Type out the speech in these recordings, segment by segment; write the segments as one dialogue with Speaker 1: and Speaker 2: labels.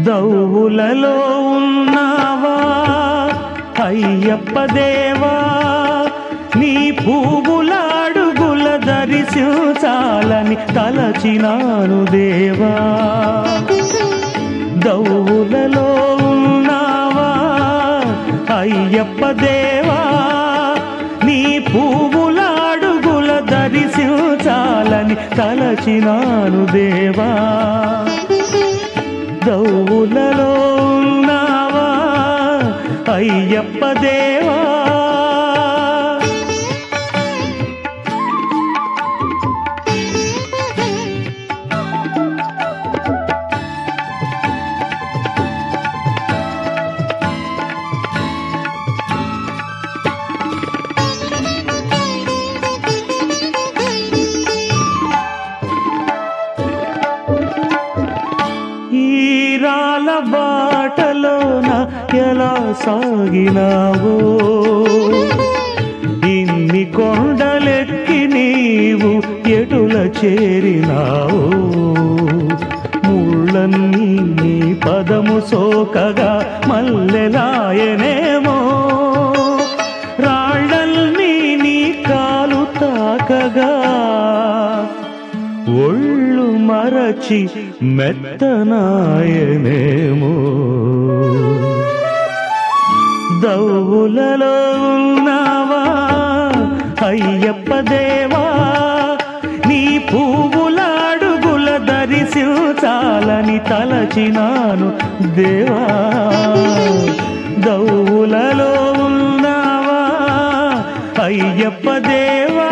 Speaker 1: దౌవులలో ఉన్నావా అయ్యప్ప దేవా నీ పువ్వులాడుగుల దరిశించాలని తలచినాను దేవా దౌవులలో ఉన్నావా అయ్యప్ప దేవా నీ పువ్వులాడుగుల దరిశించాలని తలచినాను దేవా దౌవులలో ఉన్నావా అయ్యప్ప దేవా ఈరాల బాటలోన ఎలా సాగినావో ఇన్ని కొండలెక్కి నీవు ఎటుల చేరినావో ముళ్ళన్నీ నీ పదము సోకగా మల్లెలాయనేమో రాళ్ళన్నీ నీ కాలు తాకగా ఒళ్ళు మరచి మెత్తనాయనేమో దౌవులలో ఉన్నావా అయ్యప్ప దేవా నీ పువ్వులాడుగుల దరిశించాలని తలచినాను దేవా దౌవులలో ఉన్నావా అయ్యప్ప దేవా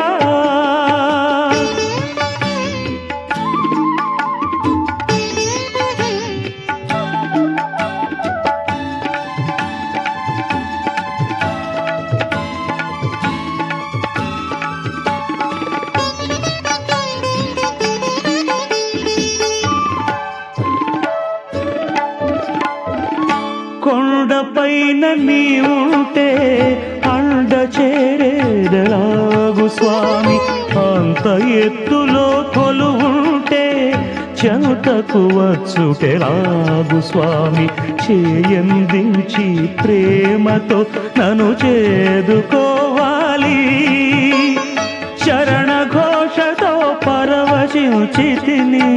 Speaker 1: కొండపైన నీ ఉంటే అండ చేరేదలాగు స్వామి అంత ఎత్తులో కొలువుంటే చెంతకు వచ్చుటెలాగు స్వామి చేయందించి ప్రేమతో నన్ను చేదుకోవాలి శరణ ఘోషతో పరవశించితిని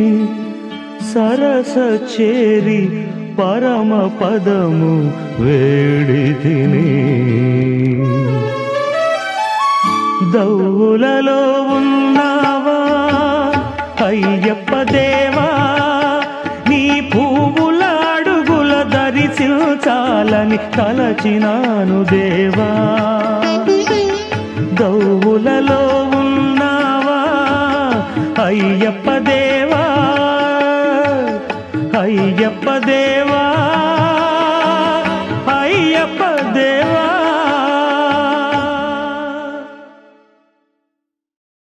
Speaker 1: సరస చేరి పరమ పదము వేడితిని దౌలలో ఉన్నావా అయ్యప్ప దేవా నీ పువ్వులాడుగుల దరిశించాలని తలచినాను దేవా దౌవులలో ఉన్నావా అయ్యప్ప దేవా అయ్యప్ప దేవా